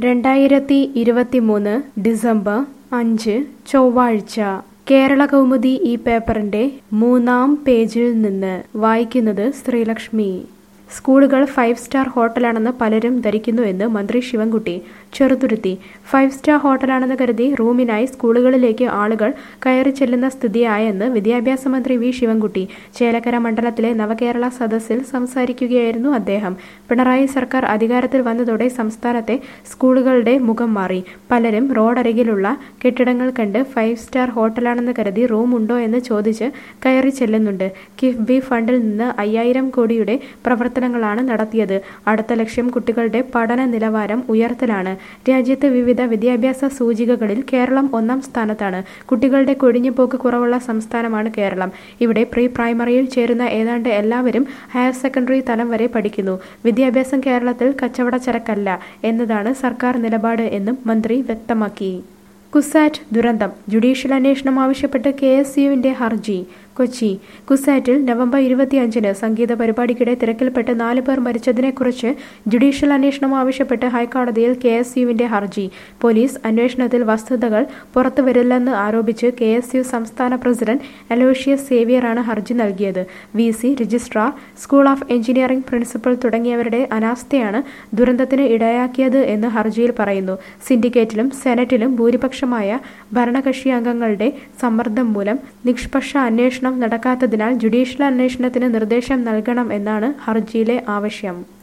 രണ്ടായിരത്തി ഇരുപത്തിമൂന്ന് ഡിസംബർ അഞ്ച് ചൊവ്വാഴ്ച കേരള കൗമുദി ഈ പേപ്പറിന്റെ മൂന്നാം പേജിൽ നിന്ന് വായിക്കുന്നത് ശ്രീലക്ഷ്മി സ്കൂളുകൾ ഫൈവ് സ്റ്റാർ ഹോട്ടലാണെന്ന് പലരും ധരിക്കുന്നുവെന്ന് മന്ത്രി ശിവൻകുട്ടി ചെറുതുരുത്തി ഫൈവ് സ്റ്റാർ ഹോട്ടലാണെന്ന് കരുതി റൂമിനായി സ്കൂളുകളിലേക്ക് ആളുകൾ കയറി ചെല്ലുന്ന സ്ഥിതിയായെന്ന് വിദ്യാഭ്യാസ മന്ത്രി വി ശിവൻകുട്ടി ചേലക്കര മണ്ഡലത്തിലെ നവകേരള സദസ്സിൽ സംസാരിക്കുകയായിരുന്നു അദ്ദേഹം പിണറായി സർക്കാർ അധികാരത്തിൽ വന്നതോടെ സംസ്ഥാനത്തെ സ്കൂളുകളുടെ മുഖം മാറി പലരും റോഡരികിലുള്ള കെട്ടിടങ്ങൾ കണ്ട് ഫൈവ് സ്റ്റാർ ഹോട്ടലാണെന്ന് കരുതി റൂം ഉണ്ടോ എന്ന് ചോദിച്ച് കയറി ചെല്ലുന്നുണ്ട് കിഫ്ബി ഫണ്ടിൽ നിന്ന് അയ്യായിരം കോടിയുടെ പ്രവർത്തനങ്ങളാണ് നടത്തിയത് അടുത്ത ലക്ഷ്യം കുട്ടികളുടെ പഠന നിലവാരം ഉയർത്തലാണ് രാജ്യത്ത് വിവിധ വിദ്യാഭ്യാസ സൂചികകളിൽ കേരളം ഒന്നാം സ്ഥാനത്താണ് കുട്ടികളുടെ കൊഴിഞ്ഞുപോക്ക് കുറവുള്ള സംസ്ഥാനമാണ് കേരളം ഇവിടെ പ്രീ പ്രൈമറിയിൽ ചേരുന്ന ഏതാണ്ട് എല്ലാവരും ഹയർ സെക്കൻഡറി തലം വരെ പഠിക്കുന്നു വിദ്യാഭ്യാസം കേരളത്തിൽ കച്ചവട ചരക്കല്ല എന്നതാണ് സർക്കാർ നിലപാട് എന്നും മന്ത്രി വ്യക്തമാക്കി കുസാറ്റ് ദുരന്തം ജുഡീഷ്യൽ അന്വേഷണം ആവശ്യപ്പെട്ട് കെ എസ് യുവിന്റെ ഹർജി കൊച്ചി കുസാറ്റിൽ നവംബർ ഇരുപത്തിയഞ്ചിന് സംഗീത പരിപാടിക്കിടെ തിരക്കിൽപ്പെട്ട് നാല് പേർ മരിച്ചതിനെക്കുറിച്ച് ജുഡീഷ്യൽ അന്വേഷണം ആവശ്യപ്പെട്ട് ഹൈക്കോടതിയിൽ കെ എസ് യുവിന്റെ ഹർജി പോലീസ് അന്വേഷണത്തിൽ വസ്തുതകൾ പുറത്തുവരില്ലെന്ന് ആരോപിച്ച് കെ എസ് യു സംസ്ഥാന പ്രസിഡന്റ് അലോഷ്യസ് സേവിയറാണ് ഹർജി നൽകിയത് V C registrar school of engineering principal തുടങ്ങിയവരുടെ അനാസ്ഥയാണ് ദുരന്തത്തിന് ഇടയാക്കിയത് എന്ന് ഹർജിയിൽ പറയുന്നു സിൻഡിക്കേറ്റിലും സെനറ്റിലും ഭൂരിപക്ഷമായ ഭരണകക്ഷി അംഗങ്ങളുടെ സമ്മർദ്ദം മൂലം നിഷ്പക്ഷ അന്വേഷണം നടക്കാത്തതിനാൽ ജുഡീഷ്യൽ അന്വേഷണത്തിന് നിർദ്ദേശം നൽകണം എന്നാണ് ഹർജിയിലെ ആവശ്യം